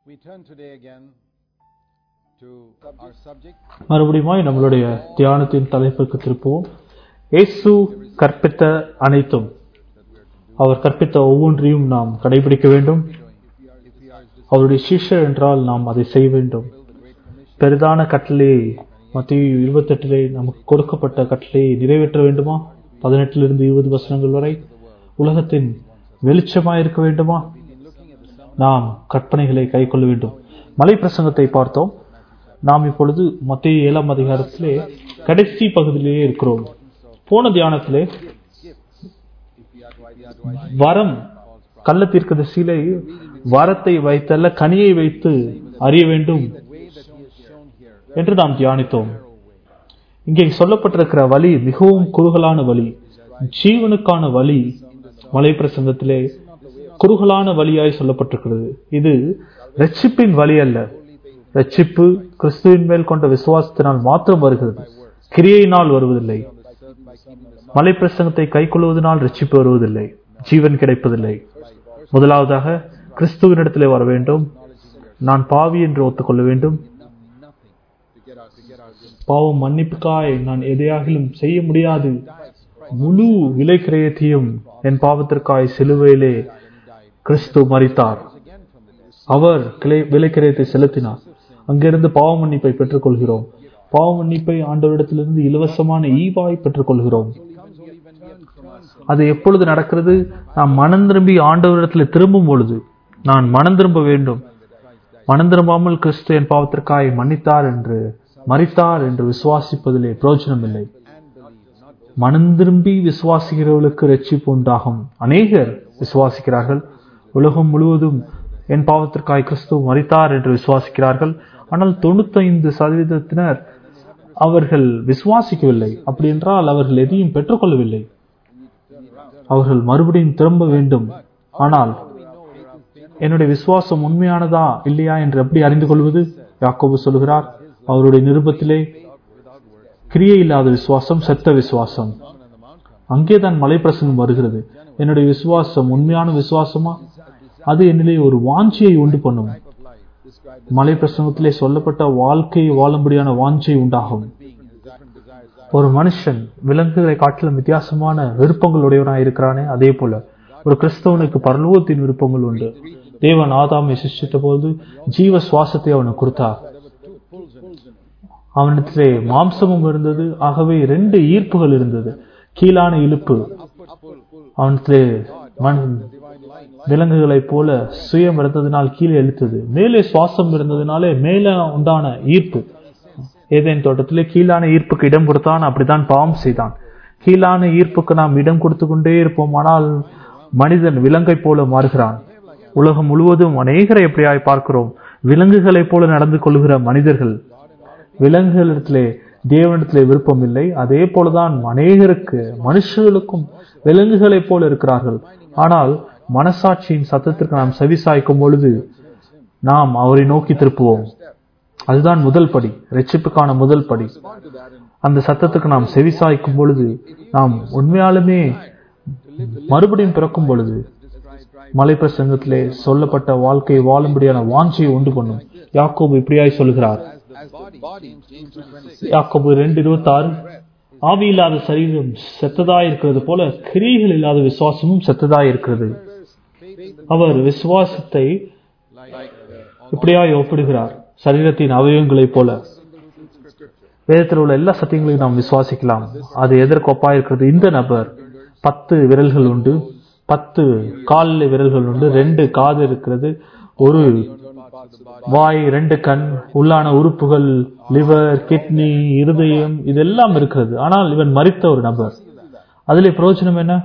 We turn today again to our subject. மறுபடியும் நம்மளுடைய தியானத்தின் தலைப்புக்கு திருப்புவோம் இயேசு கற்பித்த அனைத்தும் அவர் கற்பித்த ஒவ்வொன்றையும் நாம் கடைபிடிக்க வேண்டும் அவருடைய சிஷ்யர் என்றால் நாம் அதை செய்ய வேண்டும் பெரிதான கட்டளை மத்திய இருபத்தெட்டிலே நமக்கு கொடுக்கப்பட்ட கட்டளையை நிறைவேற்ற வேண்டுமா பதினெட்டிலிருந்து இருபது வசனங்கள் வரை உலகத்தின் வெளிச்சமாய் இருக்க வேண்டுமா நாம் கற்பனைகளை கைக்கொள்ள வேண்டும் மலை பிரசங்கத்தை பார்த்தோம் நாம் இப்பொழுது மத்திய ஏழாம் அதிகாரத்திலே கடைசி பகுதியிலேயே இருக்கிறோம் போன தியானத்திலே வரம் கள்ள தீர்க்கதரிசியிலே வரத்தை வைத்தல்ல கனியை வைத்து அறிய வேண்டும் என்று நாம் தியானித்தோம் இங்கே சொல்லப்பட்டிருக்கிற வழி மிகவும் குறுகலான வழி ஜீவனுக்கான வழி மலை பிரசங்கத்திலே குறுகலான வழியாய் சொல்லப்பட்டிருக்கிறது இது ரட்சிப்பின் வழி அல்ல ரட்சிப்பு கிறிஸ்துவின் மேல் கொண்ட விசுவாசத்தினால் மாத்திரம் வருகிறது கிரியையினால் வருவதில்லை மலை பிரசங்கத்தை கைக்கொள்வதனால் ரட்சிப்பு வருவதில்லை ஜீவன் கிடைப்பதில்லை முதலாவதாக கிறிஸ்துவினிடத்திலே வர வேண்டும் நான் பாவி என்று ஒத்துக்கொள்ள வேண்டும் பாவம் மன்னிப்புக்காய் நான் எதையாகிலும் செய்ய முடியாது முழு விலை கிரயத்தையும் என் பாவத்திற்காய் சிலுவையிலே கிறிஸ்து மறித்தார் அவர் கிளை விலை கிரயத்தை செலுத்தினார் அங்கிருந்து பாவ மன்னிப்பை பெற்றுக்கொள்கிறோம் பாவ மன்னிப்பை ஆண்டவரிடத்திலிருந்து இலவசமான ஈவாய் பெற்றுக்கொள்கிறோம் அது எப்பொழுது நடக்கிறது நாம் மனம் திரும்பி ஆண்டவரிடத்தில் திரும்பும் பொழுது நான் மனம் திரும்ப வேண்டும் மனம் திரும்பாமல் கிறிஸ்து என் பாவத்திற்காய் மன்னித்தார் என்று மறித்தார் என்று விசுவாசிப்பதிலே பிரயோஜனம் இல்லை மனம் திரும்பி விசுவாசிக்கிறவர்களுக்கு ரட்சிப்பு உண்டாகும் அநேகர் விசுவாசிக்கிறார்கள் உலகம் முழுவதும் என் பாவத்திற்காய் கிறிஸ்து மறித்தார் என்று விசுவாசிக்கிறார்கள் ஆனால் தொண்ணூத்தைந்து சதவீதத்தினர் அவர்கள் விசுவாசிக்கவில்லை அப்படி என்றால் அவர்கள் எதையும் பெற்றுக்கொள்ளவில்லை அவர்கள் மறுபடியும் திரும்ப வேண்டும் ஆனால் என்னுடைய விசுவாசம் உண்மையானதா இல்லையா என்று எப்படி அறிந்து கொள்வது யாக்கோபு சொல்கிறார் அவருடைய நிருபத்திலே கிரியை இல்லாத விசுவாசம் செத்த விசுவாசம் அங்கேதான் மலை பிரசங்கம் வருகிறது என்னுடைய விசுவாசம் உண்மையான விசுவாசமா அது என்னிலே ஒரு வாஞ்சியை உண்டு பண்ணும் மலை பிரசங்கத்திலே சொல்லப்பட்ட வாழ்க்கையை வாழும்படியான வாஞ்சை உண்டாகும் ஒரு மனுஷன் விலங்குகளை காட்டிலும் வித்தியாசமான விருப்பங்கள் உடையவனாய் இருக்கிறானே அதே போல ஒரு கிறிஸ்தவனுக்கு பரலோகத்தின் விருப்பங்கள் உண்டு தேவன் ஆதாமை சிருஷ்டித்த போது ஜீவ சுவாசத்தை அவனுக்கு கொடுத்தார் அவனிடத்திலே மாம்சமும் இருந்தது ஆகவே ரெண்டு ஈர்ப்புகள் இருந்தது கீழான இழுப்பு அவனிடத்திலே மண் விலங்குகளைப் போல சுயம் இருந்ததினால் கீழே இழுத்தது மேலே சுவாசம் இருந்ததினாலே மேலே உண்டான ஈர்ப்பு ஏதேன் தோட்டத்திலே கீழான ஈர்ப்புக்கு இடம் கொடுத்தான் அப்படித்தான் பாவம் செய்தான் கீழான ஈர்ப்புக்கு நாம் இடம் கொடுத்து கொண்டே இருப்போம் ஆனால் மனிதன் விலங்கை போல மாறுகிறான் உலகம் முழுவதும் அநேகரை எப்படியாய் பார்க்கிறோம் விலங்குகளைப் போல நடந்து கொள்கிற மனிதர்கள் விலங்குகளிடத்திலே தேவனிடத்திலே விருப்பம் இல்லை அதே போலதான் அநேகருக்கு மனுஷர்களுக்கும் விலங்குகளைப் போல இருக்கிறார்கள் ஆனால் மனசாட்சியின் சத்தத்திற்கு நாம் செவிசாய்க்கும் பொழுது நாம் அவரை நோக்கி திருப்புவோம் அதுதான் முதல் படி ரட்சிப்புக்கான முதல் படி அந்த சத்தத்துக்கு நாம் செவிசாய்க்கும் பொழுது நாம் உண்மையாலுமே மறுபடியும் பிறக்கும் பொழுது மலை பிரசங்கத்திலே சொல்லப்பட்ட வாழ்க்கையை வாழும்படியான வாஞ்சியை உண்டு பண்ணும் யாக்கோபு இப்படியாய் சொல்கிறார் யாக்கோபு ரெண்டு இருபத்தி ஆறு ஆவி இல்லாத சரீரம் செத்ததாய் இருக்கிறது போல கிரியைகள் இல்லாத விசுவாசமும் செத்ததாய் இருக்கிறது அவர் விசுவாசத்தை இப்படியாய் ஒப்பிடுகிறார் சரீரத்தின் அவயவங்களைப் போல வேதத்தில் உள்ள எல்லா சத்தியங்களையும் நாம் விசுவாசிக்கலாம் அது எதற்கு ஒப்பா இருக்கிறது இந்த நபர் பத்து விரல்கள் உண்டு பத்து காலில் விரல்கள் உண்டு ரெண்டு காது இருக்கிறது ஒரு வாய் ரெண்டு கண் உள்ளான உறுப்புகள் லிவர் கிட்னி இருதயம் இதெல்லாம் இருக்கிறது ஆனால் இவன் மறித்த ஒரு நபர் அதுல பிரயோஜனம் என்ன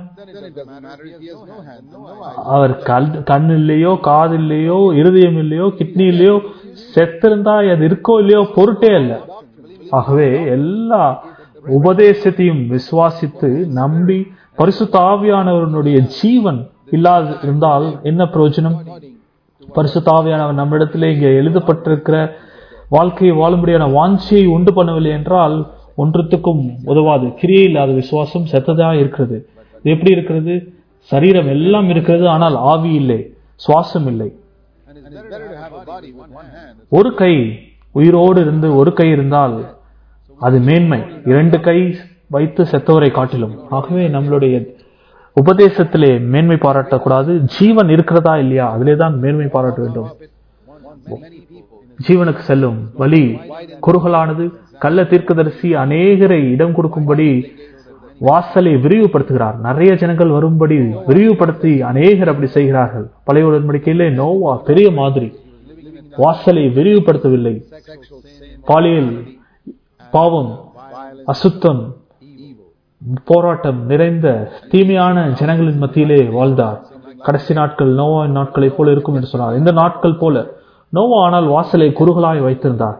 அவர் கண் கண் இல்லையோ காது இல்லையோ இருதயம் இல்லையோ கிட்னி இல்லையோ செத்திருந்தா அது இருக்கோ இல்லையோ பொருட்டே அல்ல ஆகவே எல்லா உபதேசத்தையும் விசுவாசித்து நம்பி பரிசுத்த ஆவியானவனுடைய ஜீவன் இல்லாது இருந்தால் என்ன பிரயோஜனம் பரிசுத்த ஆவியானவர் நம்மிடத்திலே இங்கே எழுதப்பட்டிருக்கிற வாழ்க்கையை வாழும்படியான வாஞ்சியை உண்டு பண்ணவில்லை என்றால் ஒன்றத்துக்கும் உதவாது கிரியை இல்லாத விசுவாசம் செத்ததா இருக்கிறது இது எப்படி இருக்கிறது சரீரம் எல்லாம் இருக்கிறது ஆனால் ஆவி இல்லை சுவாசம் இல்லை And it's better to have a body with one hand ஒரு கை உயிரோடு இருந்து ஒரு கை இருந்தால் அது மேன்மை இரண்டு கை வைத்து செத்தவரை காட்டிலும் ஆகவே நம்மளுடைய உபதேசத்திலே மேன்மை பாராட்டக்கூடாது ஜீவன் இருக்கிறதா இல்லையா அதிலே தான் மேன்மை பாராட்ட வேண்டும் many people ஜீவனுக்கு செல்லும் வழி குறுகலானது கள்ள தீர்க்கதரிசி அநேகரை இடம் கொடுக்கும்படி வாசலை விரிவுபடுத்துகிறார் நிறைய ஜனங்கள் வரும்படி விரிவுபடுத்தி அநேகர் அப்படி செய்கிறார்கள் பழைய உடன்படிக்கையிலே நோவா பெரிய மாதிரி வாசலை விரிவுபடுத்தவில்லை sexual sin, பாலியல் பாவம் அசுத்தம் போராட்டம் நிறைந்த தீமையான ஜனங்களின் மத்தியிலே வாழ்ந்தார் கடைசி நாட்கள் நோவாவின் நாட்களைப் போல இருக்கும் என்று சொன்னார் இந்த நாட்கள் போல நோவா ஆனால் வாசலை குறுகலாய் வைத்திருந்தார்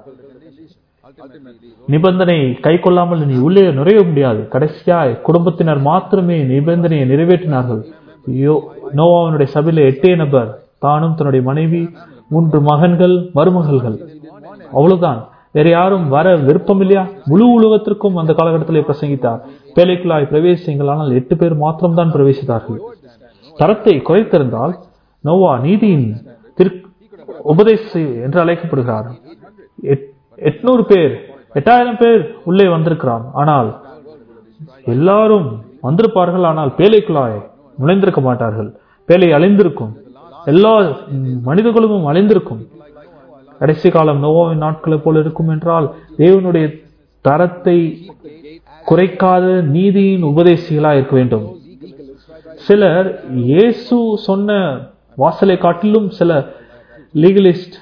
நிபந்தனை கை கொள்ளாமல் நீ உள்ளே நுழைய முடியாது கடைசியாய் குடும்பத்தினர் மாத்திரமே நிபந்தனையை நிறைவேற்றினார்கள் யோ நோவாவினுடைய சபையில எட்டே நபர் தானும் தன்னுடைய மனைவி மூன்று மகன்கள் மருமகள்கள் அவ்வளவுதான் வேற யாரும் வர விருப்பம் இல்லையா முழு உலகத்திற்கும் அந்த காலகட்டத்தில் பிரசங்கித்தார் பேலைக்குள்ளாய் பிரவேசிங்கள் ஆனால் எட்டு பேர் மாத்திரம்தான் பிரவேசித்தார்கள் தரத்தை குறைத்திருந்தால் நோவா நீதியின் திரு உபதேச என்று அழைக்கப்படுகிறார் எட்- எட்நூறு பேர் எட்டாயிரம் பேர் உள்ளே வந்திருக்கிறான் ஆனால் எல்லாரும் வந்திருப்பார்கள் ஆனால் பேலைக்குள்ளாய் நுழைந்திருக்க மாட்டார்கள் பேலை அழிந்திருக்கும் எல்லா ம், மனித குலமும் அழிந்திருக்கும் கடைசி காலம் நோவாவின் நாட்களை போல இருக்கும் என்றால் தேவனுடைய தரத்தை குறைக்காத நீதியின் உபதேசிகளா இருக்க வேண்டும் சிலர் இயேசு சொன்ன வாசலை காட்டிலும் சில லீகலிஸ்ட்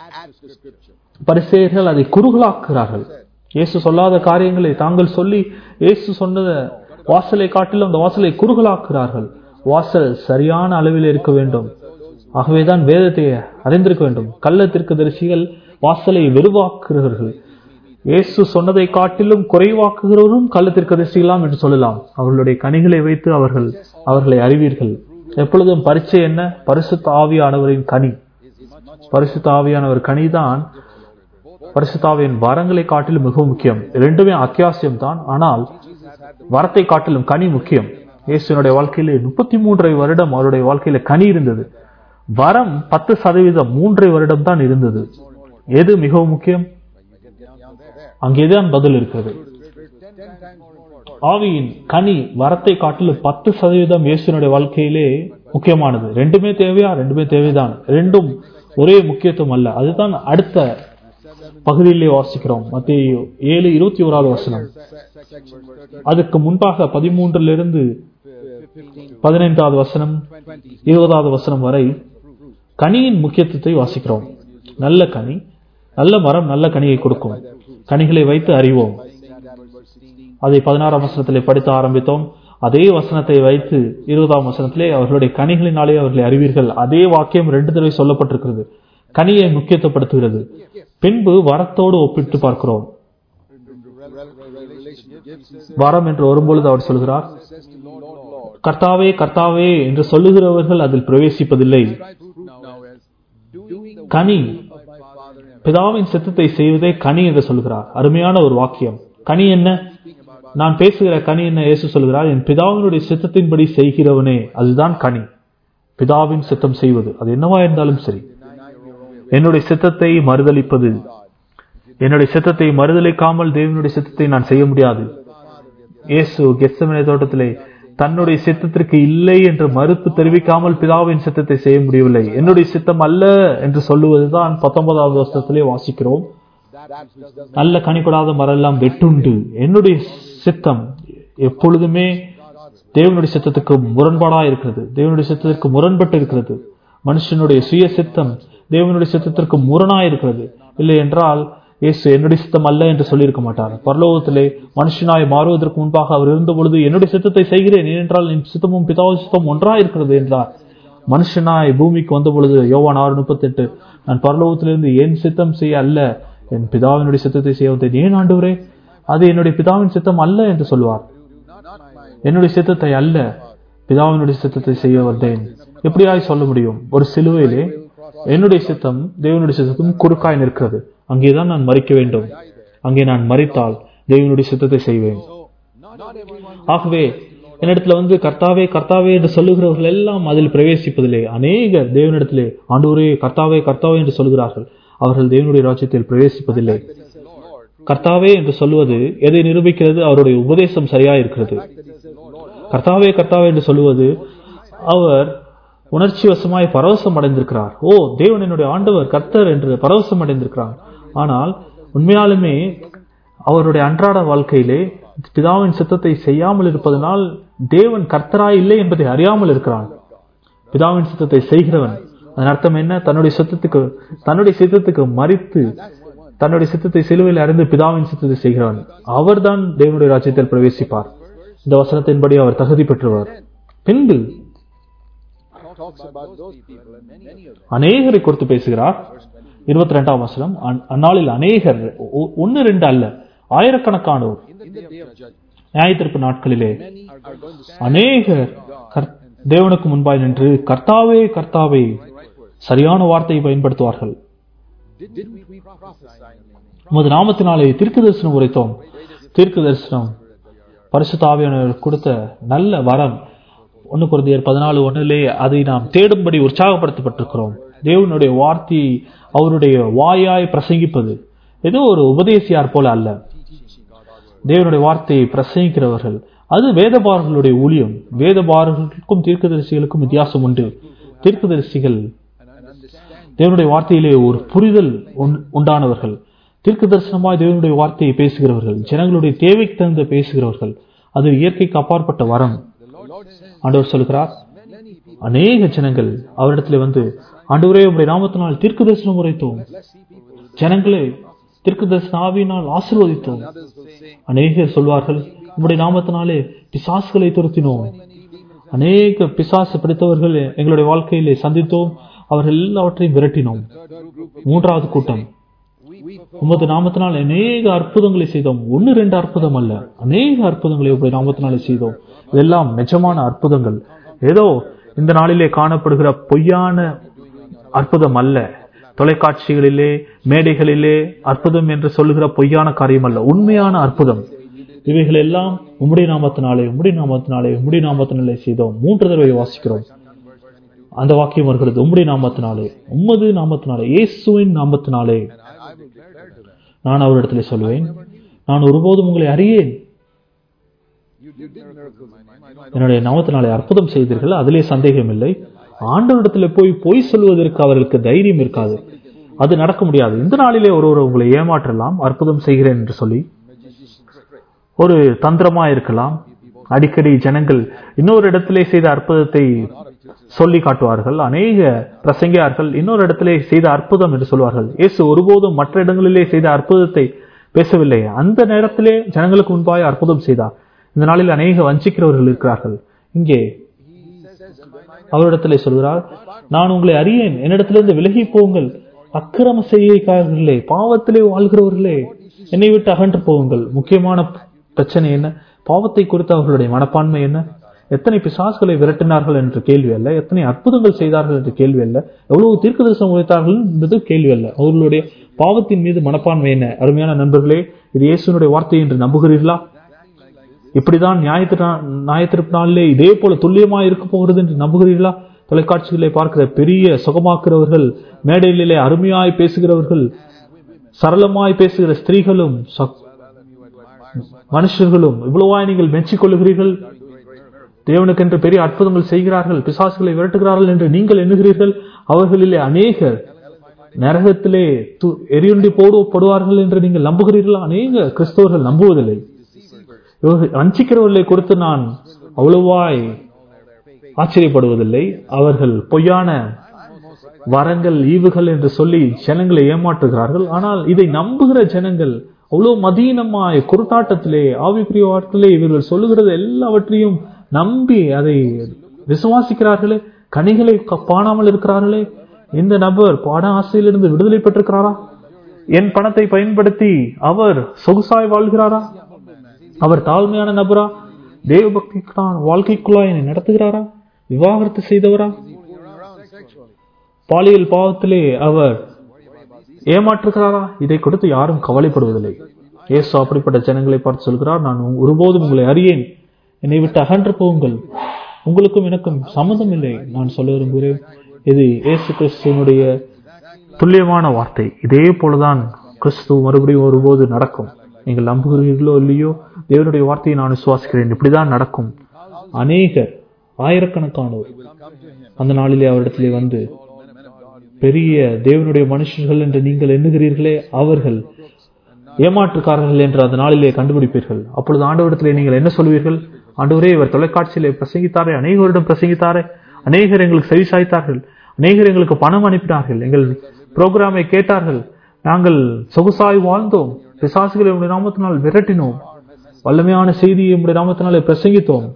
பரிசேயர்கள் அதை குறுகலாக்குகிறார்கள் இயேசு சொல்லாத காரியங்களை தாங்கள் சொல்லி இயேசு சொன்னத வாசலை காட்டிலும் அந்த வாசலை குறுகலாக்குகிறார்கள் வாசல் சரியான அளவில் இருக்க வேண்டும் ஆகவேதான் வேதத்தை அறிந்திருக்க வேண்டும் கள்ளத்திற்கு தரிசிகள் வாசலை வெறுவாக்குகிறார்கள் இயேசு சொன்னதை காட்டிலும் குறைவாக்குகிறவரும் கள்ளத்திற்கு தரிசிகளாம் என்று சொல்லலாம் அவர்களுடைய கனிகளை வைத்து அவர்கள் அவர்களை அறிவீர்கள் எப்பொழுதும் பரீட்சை என்ன பரிசுத்த ஆவியானவரின் கனி பரிசுத்த ஆவியானவர் கனிதான் பரிசுத்தாவின் வரங்களை காட்டிலும் மிகவும் முக்கியம் ரெண்டுமே அத்தியாவசியம் தான் ஆனால் வரத்தை காட்டிலும் கனி முக்கியம் இயேசுனுடைய வாழ்க்கையிலே முப்பத்தி மூன்றரை வருடம் அவருடைய வாழ்க்கையில கனி இருந்தது வரம் பத்து சதவீதம் மூன்றரை வருடம் தான் இருந்தது எது மிகவும் முக்கியம் அங்கேதான் பதில் இருக்கிறது ஆவியின் கனி வரத்தை காட்டிலும் பத்து சதவீதம் இயேசுனுடைய வாழ்க்கையிலே முக்கியமானது ரெண்டுமே தேவையா ரெண்டுமே தேவைதான் ரெண்டும் ஒரே முக்கியத்துவம் அல்ல அதுதான் அடுத்த பகுதியிலே வாசிக்கிறோம் மத்திய ஏழு இருபத்தி ஓராவது வசனம் அதுக்கு முன்பாக பதிமூன்றிலிருந்து பதினைந்தாவது வசனம் இருபதாவது வசனம் வரை கனியின் முக்கியத்துவத்தை வாசிக்கிறோம் நல்ல கனி நல்ல மரம் நல்ல கனியை கொடுக்கும் கனிகளை வைத்து அறிவோம் அதை பதினாறாம் வசனத்திலே படித்து ஆரம்பித்தோம் அதே வசனத்தை வைத்து இருபதாம் வசனத்திலே அவர்களுடைய கனிகளினாலே அவர்களை அறிவீர்கள் அதே வாக்கியம் ரெண்டு தடவை சொல்லப்பட்டிருக்கிறது கனியை முக்கியத்துவப்படுத்துகிறது பின்பு வரத்தோடு ஒப்பிட்டு பார்க்கிறோம் வரம் என்று வரும்பொழுது அவர் சொல்கிறார் கர்த்தாவே கர்த்தாவே என்று சொல்லுகிறவர்கள் அதில் பிரவேசிப்பதில்லை கனி பிதாவின் சித்தத்தை செய்வதே கனி என்று சொல்கிறார் அருமையான ஒரு வாக்கியம் கனி என்ன நான் பேசுகிற கனி என்ன இயேசு சொல்கிறார் என் பிதாவினுடைய சித்தத்தின்படி செய்கிறவனே அதுதான் கனி பிதாவின் சித்தம் செய்வது அது என்னவா இருந்தாலும் சரி என்னுடைய சித்தத்தை மறுதலிப்பது என்னுடைய சித்தத்தை மறுதலிக்காமல் தேவனுடைய சித்தத்தை நான் செய்ய முடியாது இயேசு கெஸ்தமனை தோட்டத்திலே தன்னுடைய சித்தத்திற்கு இல்லை என்று மறுப்பு தெரிவிக்காமல் பிதாவின் சித்தத்தை செய்ய முடியவில்லை என்னுடைய சித்தம் அல்ல என்று சொல்லுவதுதான் பத்தொன்பதாவது வருஷத்திலே வாசிக்கிறோம் நல்ல கனிப்படாத மரெல்லாம் வெட்டுண்டு என்னுடைய சித்தம் எப்பொழுதுமே தேவனுடைய சித்தத்துக்கு முரண்பாடா இருக்கிறது தேவனுடைய சித்தத்திற்கு முரண்பட்டு இருக்கிறது மனுஷனுடைய சுய சித்தம் தேவனுடைய சித்தத்திற்கு முரணா இருக்கிறது இல்லை என்றால் இயேசு என்னுடைய சித்தம் அல்ல என்று சொல்லியிருக்க மாட்டார் பரலோகத்திலே மனுஷனாய் மாறுவதற்கு முன்பாக அவர் இருந்த பொழுது என்னுடைய சித்தத்தை செய்கிறேன் ஏனென்றால் என் சித்தமும் பிதாவின் சித்தம் ஒன்றா இருக்கிறது என்றார் மனுஷனாய் பூமிக்கு வந்த பொழுது யோவான் ஆறு முப்பத்தி எட்டு நான் பரலோகத்திலிருந்து என் சித்தம் செய்ய அல்ல என் பிதாவினுடைய சித்தத்தை செய்ய வந்தேன் ஏன் ஆண்டவரே அது என்னுடைய பிதாவின் சித்தம் அல்ல என்று சொல்வார் என்னுடைய சித்தத்தை அல்ல பிதாவினுடைய சித்தத்தை செய்ய வந்தேன் எப்படியாய் சொல்ல முடியும் ஒரு சிலுவையிலே என்னுடைய சித்தம் தேவனுடைய சித்தத்தும் குறுக்காய் நிற்கிறது அங்கேதான் நான் மறிக்க வேண்டும் அங்கே நான் மறித்தால் தேவனுடைய சித்தத்தை செய்வேன் ஆகவே என்னிடத்துல வந்து கர்த்தாவே கர்த்தாவே என்று சொல்லுகிறவர்கள் எல்லாம் அதில் பிரவேசிப்பதில்லை அநேகர் தேவனிடத்திலே ஆண்டவரே கர்த்தாவே கர்த்தாவே என்று சொல்லுகிறார்கள் அவர்கள் தேவனுடைய ராஜ்யத்தில் பிரவேசிப்பதில்லை கர்த்தாவே என்று சொல்லுவது எதை நிரூபிக்கிறது அவருடைய உபதேசம் சரியா இருக்கிறது கர்த்தாவே கர்த்தாவே என்று சொல்லுவது அவர் உணர்ச்சி வசமாய் பரவசம் அடைந்திருக்கிறார் ஓ தேவன் என்னுடைய ஆண்டவர் கர்த்தர் என்று பரவசம் அடைந்திருக்கிறார் ஆனால் உண்மையாலுமே அவருடைய அன்றாட வாழ்க்கையிலே பிதாவின் சித்தத்தை செய்யாமல் இருப்பதனால் தேவன் கர்த்தராய் இல்லை என்பதை அறியாமல் இருக்கிறான் பிதாவின் சித்தத்தை செய்கிறவன் அதன் அர்த்தம் என்ன தன்னுடைய சித்தத்துக்கு தன்னுடைய சித்தத்துக்கு மறித்து தன்னுடைய சித்தத்தை சிலுவையில் அறிந்து பிதாவின் சித்தத்தை செய்கிறவன் அவர்தான் தேவனுடைய ராஜ்யத்தில் பிரவேசிப்பார் இந்த வசனத்தின்படி அவர் தகுதி பெற்றவர் பின்பு talks about those people and many of them. அநேகரை குறித்து பேசுகிறார் இருபத்தி ரெண்டாம் வசனம் அந்- அந்நாளில் அநேகர் ஒ- ஒன்னு ரெண்டு அல்ல ஆயிரக்கணக்கானோர் In the day of judgment, நியாயத்திற்பு நாட்களிலே many are going to stand அநேகர் கர்- தேவனுக்கு முன்பாய் நின்று கர்த்தாவே கர்த்தாவே சரியான வார்த்தையை பயன்படுத்துவார்கள் Didn't we prophesy in your name? உமது நாமத்தினாலே தீர்க்க தரிசனம் உரைத்தோம் தீர்க்க தரிசனம் பரிசுத்தாவியானவர் கொடுத்த நல்ல வரம் ஒன்னு குருந்தியர் பதினாலு ஒண்ணுலே அதை நாம் தேடும்படி உற்சாகப்படுத்தப்பட்டிருக்கிறோம் தேவனுடைய வார்த்தையை அவருடைய வாயாய் பிரசங்கிப்பது ஏதோ ஒரு உபதேசியார் போல அல்ல தேவனுடைய வார்த்தையை பிரசங்கிக்கிறவர்கள் அது வேதபாரர்களுடைய ஊழியம் வேதபாரர்களுக்கும் தீர்க்கதரிசிகளுக்கும் வித்தியாசம் உண்டு தீர்க்கதரிசிகள் தேவனுடைய வார்த்தையிலே ஒரு புரிதல் உண்- உண்டானவர்கள் தீர்க்க தரிசனமாய் தேவனுடைய வார்த்தையை பேசுகிறவர்கள் ஜனங்களுடைய தேவைக்கு தகுந்த பேசுகிறவர்கள் அது இயற்கைக்கு அப்பாற்பட்ட வரம் ஆண்டவர் சொல்கிறார் அநேக ஜனங்கள் அவரிடத்தில் வந்து ஆண்டவரே உங்களுடைய நாமத்தினால் தீர்க்க தரிசனம் உரைத்தோம் ஜனங்களை தீர்க்க தரிசன ஆவியினால் ஆசீர்வதித்தோம் Others will say, அநேகர் சொல்வார்கள் உம்முடைய நாமத்தினாலே பிசாசுகளை துரத்தினோம் அநேக பிசாசு பிடித்தவர்கள் எங்களுடைய வாழ்க்கையிலே சந்தித்தோம் அவர்கள் எல்லாவற்றையும் விரட்டினோம் மூன்றாவது கூட்டம் உமது நாமத்தினால் அநேக அற்புதங்களை செய்தோம் ஒன்னு ரெண்டு அற்புதம் அல்ல அநேக அற்புதங்களை உங்களுடைய நாமத்தினாலே செய்தோம் இதெல்லாம் நிஜமான அற்புதங்கள் ஏதோ இந்த நாளிலே காணப்படுகிற பொய்யான அற்புதம் அல்ல தொலைக்காட்சிகளிலே மேடைகளிலே அற்புதம் என்று சொல்லுகிற பொய்யான காரியம் அல்ல உண்மையான அற்புதம் இவைகள் எல்லாம் உம்முடைய நாமத்தினாலே உம்முடைய நாமத்தினாலே உம்முடைய நாமத்தினாலே செய்தோம் மூன்று தடவை வாசிக்கிறோம் அந்த வாக்கியம் வருகிறது உம்முடைய நாமத்தினாலே உம்மது நாமத்தினாலே இயேசுவின் நாமத்தினாலே நான் அவரிடத்திலே சொல்வேன் நான் ஒருபோதும் உங்களை அறியேன் You did miracles in my name. I know என்னுடைய நாமத்தினாலே அற்புதம் செய்தீர்கள் அதிலே சந்தேகம் இல்லை ஆண்டவரிடத்தில் போய் பொய் சொல்வதற்கு அவர்களுக்கு தைரியம் இருக்காது அது நடக்க முடியாது இந்த நாளிலே ஒருவர் உங்களை ஏமாற்றலாம் அற்புதம் செய்கிறேன் என்று சொல்லி ஒரு தந்திரமா இருக்கலாம் அடிக்கடி ஜனங்கள் இன்னொரு இடத்திலே செய்த அற்புதத்தை சொல்லி காட்டுவார்கள் அநேக பிரசங்கியார்கள் இன்னொரு இடத்திலே செய்த அற்புதம் என்று சொல்வார்கள் இயேசு ஒருபோதும் மற்ற இடங்களிலே செய்த அற்புதத்தை பேசவில்லை அந்த நேரத்திலே ஜனங்களுக்கு முன்பாய் அற்புதம் செய்தார் இந்த நாளில் அநேக வஞ்சிக்கிறவர்கள் இருக்கிறார்கள் இங்கே அவரிடத்திலே சொல்கிறார் நான் உங்களை அறியேன் என்னிடத்திலிருந்து விலகி போங்கள் அக்கிரம செய்கைக்காரர்களே பாவத்திலே வாழ்கிறவர்களே என்னை விட்டு அகன்று போகுங்கள் முக்கியமான பிரச்சனை என்ன பாவத்தை குறித்து அவர்களுடைய மனப்பான்மை என்ன எத்தனை பிசாசுகளை விரட்டினார்கள் என்ற கேள்வி அல்ல எத்தனை அற்புதங்கள் செய்தார்கள் என்ற கேள்வி அல்ல எவ்வளவு தீர்க்கதரிசனம் உழைத்தார்கள் என்பது கேள்வி அல்ல அவர்களுடைய பாவத்தின் மீது மனப்பான்மை என்ன அருமையான நண்பர்களே இது இயேசுனுடைய வார்த்தை என்று நம்புகிறீர்களா இப்படிதான் நியாயத்திரு நியாயத்திருப்பு நாளிலே இதே போல துல்லியமா இருக்க போகிறது என்று நம்புகிறீர்களா தொலைக்காட்சிகளை பார்க்கிற பெரிய சுகமாக்குறவர்கள் மேடைகளிலே அருமையாய் பேசுகிறவர்கள் சரளமாய் பேசுகிற ஸ்திரீகளும் சக்- மனுஷர்களும் இவ்வளவாய் நீங்கள் மெச்சிக் கொள்ளுகிறீர்கள் தேவனுக்கென்று பெரிய அற்புதங்கள் செய்கிறார்கள் பிசாசுகளை விரட்டுகிறார்கள் என்று நீங்கள் எண்ணுகிறீர்கள் அவர்களிலே அநேகர் நரகத்திலே து- எரியுண்டி போடப்படுவார்கள் என்று நீங்கள் நம்புகிறீர்களா அநேக கிறிஸ்தவர்கள் நம்புவதில்லை இவர்கள் வஞ்சிக்கிறவர்களை குறித்து நான் அவ்வளவாய் ஆச்சரியப்படுவதில்லை அவர்கள் பொய்யான வரங்கள் ஈவுகள் என்று சொல்லி ஜனங்களை ஏமாற்றுகிறார்கள் ஆனால் இதை நம்புகிற ஜனங்கள் அவ்வளவு மதீனமாய் குருட்டாட்டத்திலே ஆவிக்குரிய வார்த்தையிலே இவர்கள் சொல்லுகிறது எல்லாவற்றையும் நம்பி அதை விசுவாசிக்கிறார்களே கனிகளை க- காணாமல் இருக்கிறார்களே இந்த நபர் பாட ஆசையிலிருந்து விடுதலை பெற்றிருக்கிறாரா என் பணத்தை பயன்படுத்தி அவர் சொகுசாய் வாழ்கிறாரா அவர் தாழ்மையான நபரா தேவ பக்திக்கான வாழ்க்கைக்குள்ளாய் என்னை நடத்துகிறாரா விவாகரத்து செய்தவரா பாலியல் பாவத்திலே அவர் ஏமாற்றுகிறாரா இதை கொடுத்து யாரும் கவலைப்படுவதில்லை இயேசு அப்படிப்பட்ட ஜனங்களை பார்த்து சொல்கிறார் நான் ஒருபோதும் உங்களை அறியேன் என்னை விட்டு அகன்று போங்கள் உங்களுக்கும் எனக்கும் சம்மந்தம் இல்லை நான் சொல்ல விரும்புகிறேன் இது இயேசு கிறிஸ்துவனுடைய துல்லியமான வார்த்தை இதே போலதான் கிறிஸ்து மறுபடியும் ஒருபோது நடக்கும் நீங்கள் நம்புகிறீர்களோ இல்லையோ தேவனுடைய வார்த்தையை நான் விசுவாசிக்கிறேன் இப்படிதான் நடக்கும் அநேகர் ஆயிரக்கணக்கானோர் அந்த நாளிலே அவரிடத்திலே வந்து பெரிய தேவனுடைய மனுஷர்கள் என்று நீங்கள் எண்ணுகிறீர்களே அவர்கள் ஏமாற்றுக்காரர்கள் என்று அந்த நாளிலே கண்டுபிடிப்பீர்கள் அப்பொழுது ஆண்டவரிடத்திலே நீங்கள் என்ன சொல்வீர்கள் ஆண்டவரே இவர் தொலைக்காட்சியிலே பிரசங்கித்தாரே அநேகரிடம் பிரசங்கித்தாரே அநேகர் எங்களுக்கு செவி சாய்த்தார்கள் அநேகர் எங்களுக்கு பணம் அனுப்பினார்கள் எங்கள் புரோகிராமை கேட்டார்கள் நாங்கள் சொகுசாய் வாழ்ந்தோம் பிசாசுகளை உடைய நாமத்தினால் விரட்டினோம் வல்லமையான செய்தியை உடைய நாமத்தினாலே பிரசங்கித்தோம்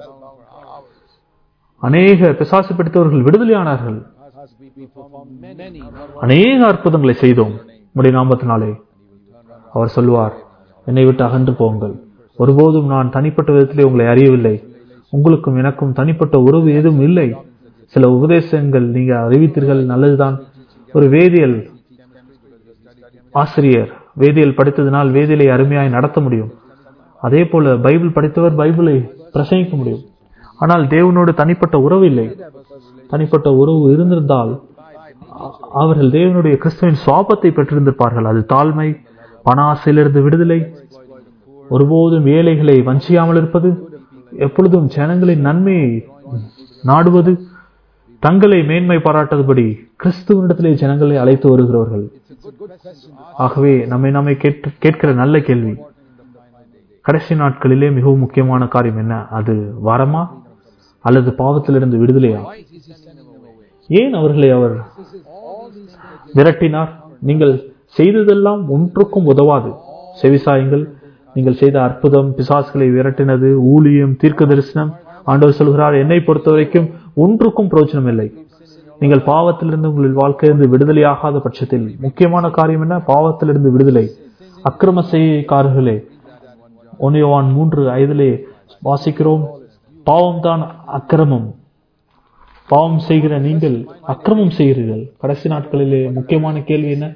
அநேக பிசாசு பிடித்தவர்கள் விடுதலையானார்கள் We perform many, அநேக அற்புதங்களை செய்தோம் உடைய நாமத்தினாலே அவர் சொல்லுவார் என்னை விட்டு அகன்று போங்கள் ஒருபோதும் நான் தனிப்பட்ட விதத்திலே உங்களை அறியவில்லை உங்களுக்கும் எனக்கும் தனிப்பட்ட உறவு எதுவும் இல்லை சில உபதேசங்கள் நீங்க அறிவித்தீர்கள் நல்லதுதான் ஒரு வேதியியல் ஆசிரியர் வேதியியல் படித்ததினால் வேதியியலை அருமையாய் நடத்த முடியும் அதே போல பைபிள் படித்தவர் பைபிளை பிரசங்கிக்க முடியும் ஆனால் தேவனோடு தனிப்பட்ட உறவு இல்லை தனிப்பட்ட உறவு இருந்திருந்தால் அ- அவர்கள் தேவனுடைய கிறிஸ்துவின் சுவாபத்தை பெற்றிருந்திருப்பார்கள் அது தாழ்மை பண ஆசையிலிருந்து விடுதலை ஒருபோதும் ஏழைகளை வஞ்சியாமல் இருப்பது எப்பொழுதும் ஜனங்களின் நன்மையை நாடுவது தங்களை மேன்மை பாராட்டதுபடி கிறிஸ்துவனிடத்திலே ஜனங்களை அழைத்து வருகிறவர்கள் ஆகவே நம்மை நாமே கேட்டு கேட்கிற நல்ல கேள்வி கடைசி நாட்களிலே மிகவும் முக்கியமான காரியம் என்ன அது வரமா அல்லது பாவத்திலிருந்து விடுதலையா ஏன் அவர்களை அவர் விரட்டினார் நீங்கள் செய்ததெல்லாம் ஒன்றுக்கும் உதவாது செவிசாயுங்கள் நீங்கள் செய்த அற்புதம் பிசாசுகளை விரட்டினது ஊழியம் தீர்க்க தரிசனம் ஆண்டவர் சொல்கிறார் என்னை பொறுத்த வரைக்கும் ஒன்றுக்கும் பிரயோஜனம் இல்லை நீங்கள் பாவத்திலிருந்து உங்கள் வாழ்க்கையிலிருந்து விடுதலையாகாத பட்சத்தில் முக்கியமான காரியம் என்ன பாவத்திலிருந்து விடுதலை அக்கிரம செய்காரர்களே ஒன்னியவான் மூன்று ஐதிலே வாசிக்கிறோம் பாவம்தான் அக்கிரமம் பாவம் செய்கிற நீங்கள் அக்கிரமம் செய்கிறீர்கள் கடைசி நாட்களிலே முக்கியமான கேள்வி என்ன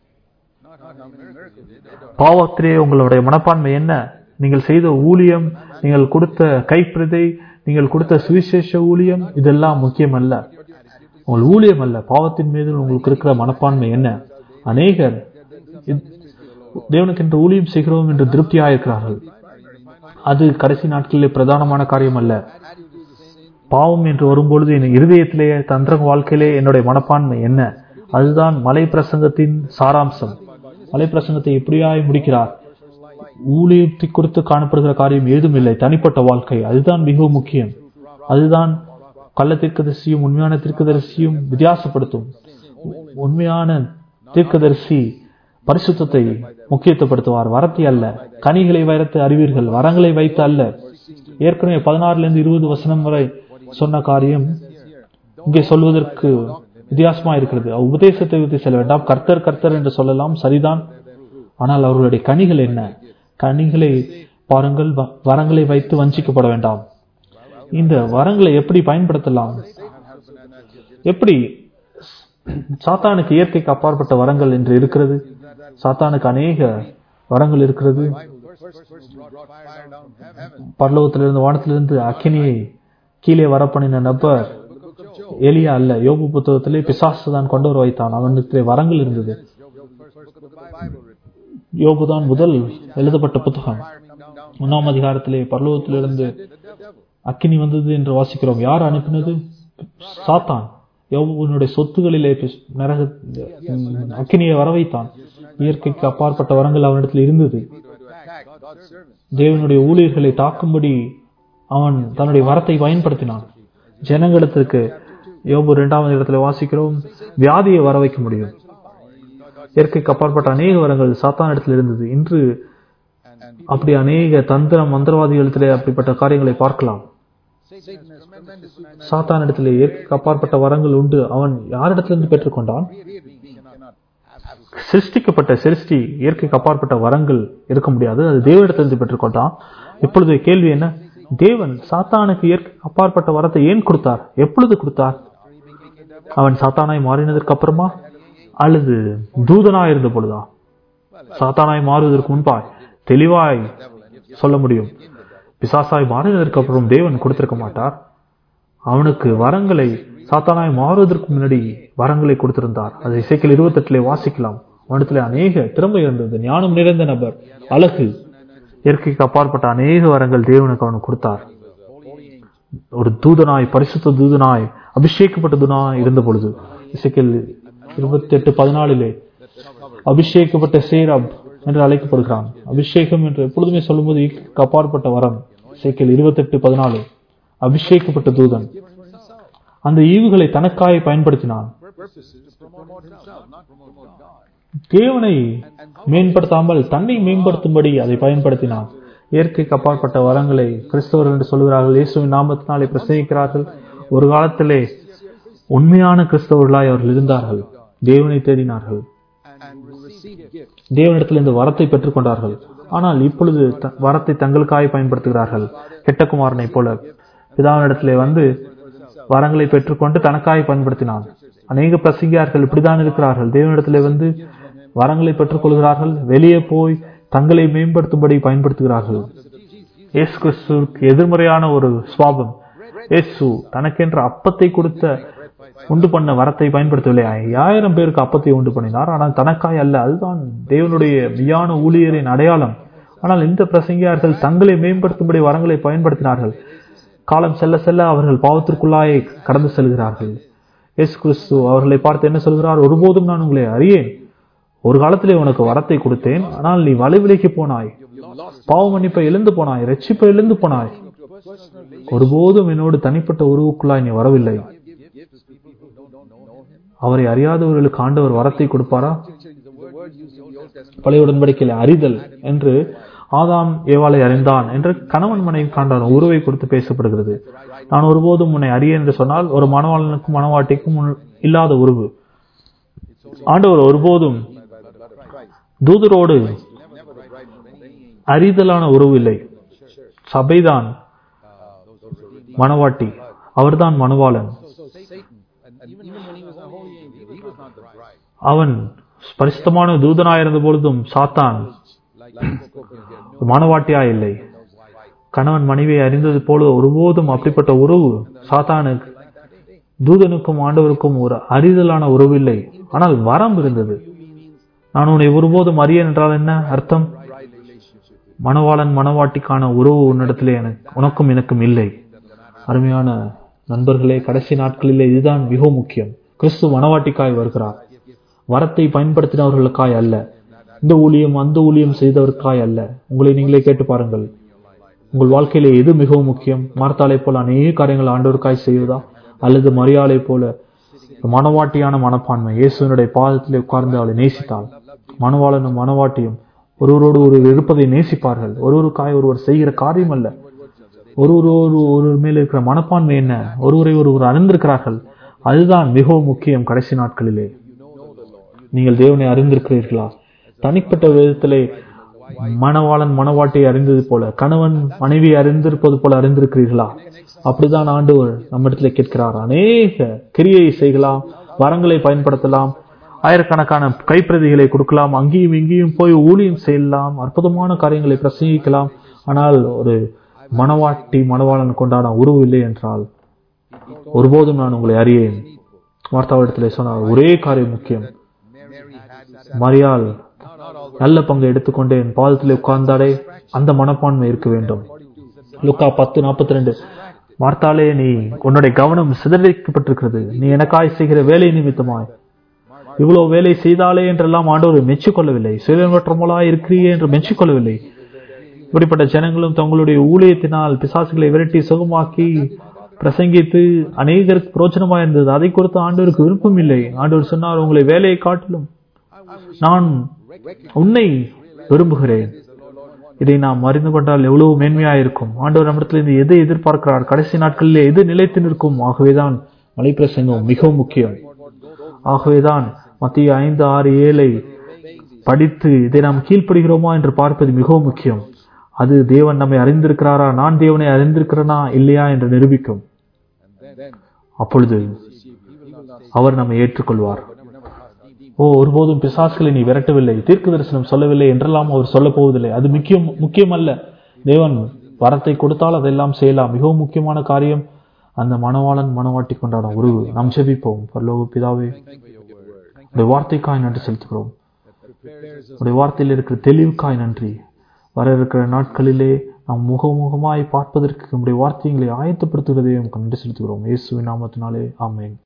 பாவத்திலே உங்களுடைய மனப்பான்மை என்ன நீங்கள் செய்த ஊழியம் நீங்கள் கொடுத்த கைப்பிரதை நீங்கள் கொடுத்த சுவிசேஷ ஊழியம் இதெல்லாம் முக்கியம் அல்ல உங்கள் ஊழியம் அல்ல பாவத்தின் மீது உங்களுக்கு இருக்கிற மனப்பான்மை என்ன அநேகர் இத்- தேவனுக்கு என்று ஊழியம் செய்கிறோம் என்று திருப்தியாயிருக்கிறார்கள் அது கடைசி நாட்களிலே பிரதானமான காரியம் அல்ல பாவம் என்று வரும்பொழுது என் இருதயத்திலே தந்திர வாழ்க்கையிலே என்னுடைய மனப்பான்மை என்ன அதுதான் மலை பிரசங்கத்தின் சாராம்சம் மலை பிரசங்கத்தை எப்படியாய் முடிக்கிறார் ஊழியத்தை குறித்து காணப்படுகிற காரியம் ஏதும் இல்லை தனிப்பட்ட வாழ்க்கை அதுதான் மிகவும் முக்கியம் அதுதான் கள்ள தீர்க்கதரிசியும் உண்மையான தீர்க்கதரிசியும் வித்தியாசப்படுத்தும் உண்மையான தீர்க்கதரிசி பரிசுத்தத்தை முக்கியத்துவப்படுத்துவார் வரத்தை அல்ல கனிகளை வைத்து அறிவீர்கள் வரங்களை வைத்து அல்ல ஏற்கனவே பதினாறுல இருந்து இருபது வசனம் வரை சொன்ன காரியம் இங்கே சொல்வதற்கு வித்தியாசமா இருக்கிறது உபதேசத்தை விட்டு செல்ல வேண்டாம் கர்த்தர் கர்த்தர் என்று சொல்லலாம் சரிதான் ஆனால் அவர்களுடைய கனிகள் என்ன கனிகளை பாருங்கள் வ- வரங்களை வைத்து வஞ்சிக்கப்பட வேண்டாம் இந்த வரங்களை எப்படி பயன்படுத்தலாம் எப்படி சாத்தானுக்கு இயற்கைக்கு அப்பாற்பட்ட வரங்கள் என்று இருக்கிறது சாத்தானுக்கு அநேக வரங்கள் இருக்கிறது பரலோகத்திலிருந்து வானத்திலிருந்து அக்கினியை கீழே வரப்பண்ணின நபர் எலியா அல்ல யோபு புத்தகத்திலே பிசாசு தான் கொண்டு வர வைத்தான் அவனுக்கு வரங்கள் இருந்தது யோபுதான் முதல் எழுதப்பட்ட புத்தகம் ஒன்னாம் அதிகாரத்திலே பரலோகத்திலிருந்து அக்கினி வந்தது என்று வாசிக்கிறோம் யார் அனுப்பினது சாத்தான் யோபுனுடைய சொத்துகளிலே பிஸ்- நரக ம், அக்கினியை வர வைத்தான் இயற்கைக்கு அப்பாற்பட்ட வரங்கள் அவனிடத்தில் இருந்தது தேவனுடைய ஊழியர்களை தாக்கும்படி அவன் தன்னுடைய வரத்தை பயன்படுத்தினான் ஜனங்களிடத்திற்கு யோபு இரண்டாவது இடத்துல வாசிக்கிறோம் வியாதியை வர வைக்க முடியும் இயற்கைக்கு அப்பாற்பட்ட அநேக வரங்கள் சாத்தான் இடத்தில் இருந்தது இன்று அப்படி அநேக தந்திர மந்திரவாதிகளிடத்திலே அப்படிப்பட்ட காரியங்களை பார்க்கலாம் சாத்தான் இடத்திலே இயற்கைக்கு அப்பாற்பட்ட வரங்கள் உண்டு அவன் யாரிடத்திலிருந்து பெற்றுக்கொண்டான் சிருஷ்டிக்கப்பட்ட சிருஷ்டி இயற்கைக்கு அப்பாற்பட்ட வரங்கள் இருக்க முடியாது அது தேவனிடத்திலிருந்து பெற்றுக்கொண்டான் இப்பொழுது கேள்வி என்ன தேவன் சாத்தானுக்கு இயற்கை அப்பாற்பட்ட வரத்தை ஏன் கொடுத்தார் எப்பொழுது கொடுத்தார் அவன் சாத்தானாய் மாறினதற்கு அப்புறமா அல்லது தூதனாய் இருந்த பொழுதா சாத்தானாய் மாறுவதற்கு முன்பாய் தெளிவாய் சொல்ல முடியும் பிசாசாய் மாறினதற்கு அப்புறம் தேவன் கொடுத்திருக்க மாட்டார் அவனுக்கு வரங்களை சாத்தானாய் மாறுவதற்கு முன்னாடி வரங்களை கொடுத்திருந்தார் அதை இசைக்கல் இருபத்தெட்டுல வாசிக்கலாம் அவனிடத்துல அநேக திறமை இருந்தது ஞானம் நிறைந்த நபர் அழகு இயற்கைக்கு அப்பாற்பட்ட அநேக வரங்கள் தேவனுக்கு அவனுக்கு கொடுத்தார் ஒரு தூதனாய் பரிசுத்த தூதனாய் அபிஷேகப்பட்ட தூதனாய் இருந்த பொழுது இசைக்கல் இருபத்தி எட்டு பதினாலிலே அபிஷேகப்பட்ட சேரப் என்று அழைக்கப்படுகிறான் அபிஷேகம் என்று எப்பொழுதுமே சொல்லும்போது ஈர்ப்புக்கு அப்பாற்பட்ட வரம் இசைக்கல் இருபத்தெட்டு பதினாலு அபிஷேகப்பட்ட தூதன் அந்த ஈவுகளை தனக்காய் பயன்படுத்தினான் Purposes to promote himself, not promote God. தேவனை மேம்படுத்தாமல் தன்னை மேம்படுத்தும்படி அதை பயன்படுத்தினான் இயற்கைக்கு அப்பாற்பட்ட வரங்களை கிறிஸ்தவர்கள் என்று சொல்கிறார்கள் இயேசுவின் நாமத்தினாலே பிரசங்கிக்கிறார்கள் ஒரு காலத்திலே உண்மையான கிறிஸ்தவர்களாய் அவர்கள் இருந்தார்கள் தேவனை தேடினார்கள் And receive gifts. தேவனிடத்தில் இந்த வரத்தை பெற்றுக்கொண்டார்கள் ஆனால் இப்பொழுது த- வரத்தை தங்களுக்காய் பயன்படுத்துகிறார்கள் கெட்ட குமாரனை போல பிதாவினிடத்திலே வந்து வரங்களை பெற்றுக்கொண்டு தனக்காய் பயன்படுத்தினான் அநேக பிரசங்கியார்கள் இப்படிதான் இருக்கிறார்கள் தேவனிடத்திலே வந்து வரங்களை பெற்றுக்கொள்கிறார்கள் வெளியே போய் தங்களை மேம்படுத்தும்படி பயன்படுத்துகிறார்கள் இயேசு கிறிஸ்துவுக்கு எதிர்மறையான ஒரு சுவாபம் இயேசு தனக்கென்ற அப்பத்தை கொடுத்த உண்டு பண்ண வரத்தை பயன்படுத்தவில்லை ஐயாயிரம் பேருக்கு அப்பத்தை உண்டு பண்ணினார் ஆனால் தனக்காய் அல்ல அதுதான் தேவனுடைய மெய்யான ஊழியரின் அடையாளம் ஆனால் இந்த பிரசங்கியார்கள் தங்களை மேம்படுத்தும்படி வரங்களை பயன்படுத்தினார்கள் காலம் செல்ல செல்ல அவர்கள் பாவத்திற்குள்ளாய் கடந்து செல்கிறார்கள் இயேசு கிறிஸ்து அவர்களை பார்த்து என்ன சொல்கிறார் ஒருபோதும் நான் உங்களை அறியேன் ஒரு காலத்திலே உனக்கு வரத்தை கொடுத்தேன் ஆனால் நீ வலைவிலைக்கு போனாய் பாவ மன்னிப்பை இழந்து போனாய் ரட்சிப்பை இழந்து போனாய் ஒருபோதும் என்னோடு தனிப்பட்ட உறவுக்குள்ளாய் நீ வரவில்லை அவரை அறியாதவர்களுக்கு ஆண்டவர் வரத்தை கொடுப்பாரா பழைய உடன்படிக்கையில் அறிதல் என்று ஆதாம் ஏவாளை அறிந்தான் என்று கணவன் மனைவி காண்டான உருவை கொடுத்து பேசப்படுகிறது நான் ஒருபோதும் உன்னை அறியேன் என்று சொன்னால் ஒரு மணவாளனுக்கும் மணவாட்டிக்கும் உன் இல்லாத உறவு ஆண்டவர் ஒருபோதும் தூதரோடு அறிதலான உறவு இல்லை சபைதான் மணவாட்டி அவர்தான் மணவாளன் And even when he was a holy angel, he was not the bride. அவன் பரிசுத்தமான தூதனாயிருந்த பொழுதும் சாத்தான் Like Jacob here. மனவாட்டியா இல்லை கணவன் மனைவியை அறிந்தது போல ஒருபோதும் அப்படிப்பட்ட உறவு சாத்தானுக்கு தூதனுக்கும் ஆண்டவருக்கும் ஒரு அறிதலான உறவு இல்லை ஆனால் வரம் இருந்தது நான் உன்னை ஒருபோதும் அறியேன் என்றால் என்ன அர்த்தம் மணவாளன் மணவாட்டிக்கான உறவு உன்னிடத்திலே எனக்கு உனக்கும் எனக்கும் இல்லை அருமையான நண்பர்களே கடைசி நாட்களிலே இதுதான் மிகவும் முக்கியம் கிறிஸ்து மணவாட்டிக்காய் வருகிறார் வரத்தை பயன்படுத்தினவர்களுக்காய் அல்ல இந்த ஊழியம் அந்த ஊழியம் செய்தவருக்காய் அல்ல உங்களை நீங்களே கேட்டு பாருங்கள் உங்கள் வாழ்க்கையிலே எது மிகவும் முக்கியம் மார்த்தாளை போல அநேக காரியங்கள் ஆண்டவருக்காய் செய்வதா அல்லது மரியாதை போல மனவாட்டியான மனப்பான்மை இயேசுவினுடைய பாதத்திலே உட்கார்ந்து அவளை நேசித்தாள் மணவாளனும் மனவாட்டியும் ஒருவரோடு ஒருவர் இருப்பதை நேசிப்பார்கள் ஒருவருக்காய் ஒருவர் செய்கிற காரியம் அல்ல ஒருவர் ஒரு ஒருவர் மேல் இருக்கிற மனப்பான்மை என்ன ஒருவரை ஒருவர் அறிந்திருக்கிறார்கள் அதுதான் மிகவும் முக்கியம் கடைசி நாட்களிலே நீங்கள் தேவனை அறிந்திருக்கிறீர்களா தனிப்பட்ட விதத்திலே மணவாளன் மணவாட்டியை அறிந்தது போல கணவன் மனைவியை அறிந்திருப்பது போல அறிந்திருக்கிறீர்களா அப்படிதான் ஆண்டவர் நம்மிடத்துல கேட்கிறார் அநேக கிரியை செய்யலாம் வரங்களை பயன்படுத்தலாம் ஆயிரக்கணக்கான கைப்பிரதிகளை கொடுக்கலாம் அங்கேயும் இங்கேயும் போய் ஊழியம் செய்யலாம் அற்புதமான காரியங்களை பிரசங்கிக்கலாம் ஆனால் ஒரு மணவாட்டி மணவாளன் கொண்டாட உறவு இல்லை என்றால் ஒருபோதும் நான் உங்களை அறியேன் வார்த்தாவிடத்திலே சொன்னார் ஒரே காரியம் முக்கியம் மரியாள் நல்ல பங்கை எடுத்துக்கொண்டு என் பாதத்தில் உட்கார்ந்தாலே அந்த மனப்பான்மை இருக்க வேண்டும் லுக்கா பத்து நாற்பத்தி ரெண்டு மார்த்தாலே நீ உன்னுடைய கவனம் சிதறடிக்கப்பட்டிருக்கிறது நீ எனக்காய் செய்கிற வேலை நிமித்தமாய் இவ்வளவு வேலை செய்தாலே என்றெல்லாம் ஆண்டவர் மெச்சிக்கொள்ளவில்லை சுயமற்றமலாய் இருக்கிறியே என்று மெச்சிக்கொள்ளவில்லை இப்படிப்பட்ட ஜனங்களும் தங்களுடைய ஊழியத்தினால் பிசாசுகளை விரட்டி சுகமாக்கி பிரசங்கித்து அநேகருக்கு பிரோச்சனமா இருந்தது அதை குறித்து ஆண்டவருக்கு விருப்பம் இல்லை ஆண்டவர் சொன்னார் உங்களை வேலையை காட்டிலும் நான் உன்னை விரும்புகிறேன் இதை நாம் அறிந்து கொண்டால் எவ்வளவு மேன்மையா இருக்கும் ஆண்டவர் நம்மிடத்தில் இருந்து எதை எதிர்பார்க்கிறார் கடைசி நாட்களிலே எது நிலைத்து நிற்கும் ஆகவேதான் மலை பிரசங்கம் மிகவும் முக்கியம் ஆகவேதான் மத்திய ஐந்து ஆறு ஏழை படித்து இதை நாம் கீழ்ப்படுகிறோமா என்று பார்ப்பது மிகவும் முக்கியம் அது தேவன் நம்மை அறிந்திருக்கிறாரா நான் தேவனை அறிந்திருக்கிறனா இல்லையா என்று நிரூபிக்கும் அப்பொழுது அவர் நம்மை ஏற்றுக்கொள்வார் ஓ ஒருபோதும் பிசாசுகளை நீ விரட்டவில்லை தீர்க்க தரிசனம் சொல்லவில்லை என்றெல்லாம் அவர் சொல்ல போவதில்லை அது முக்கியம் முக்கியம் அல்ல தேவன் வரத்தை கொடுத்தால் அதெல்லாம் செய்யலாம் மிகவும் முக்கியமான காரியம் அந்த மணவாளன் மணவாட்டி கொண்டாடும் உறவு நாம் ஜெபிப்போம் பரலோக பிதாவே உடைய வார்த்தைக்காய் நன்றி செலுத்துகிறோம் உடைய வார்த்தையில் இருக்கிற தெளிவுக்காய் நன்றி வர இருக்கிற நாட்களிலே நாம் முகமுகமாய் பார்ப்பதற்கு நம்முடைய வார்த்தைகளை ஆயத்தப்படுத்துகிறதே நமக்கு நன்றி செலுத்துகிறோம் இயேசுவின் நாமத்தினாலே ஆமென்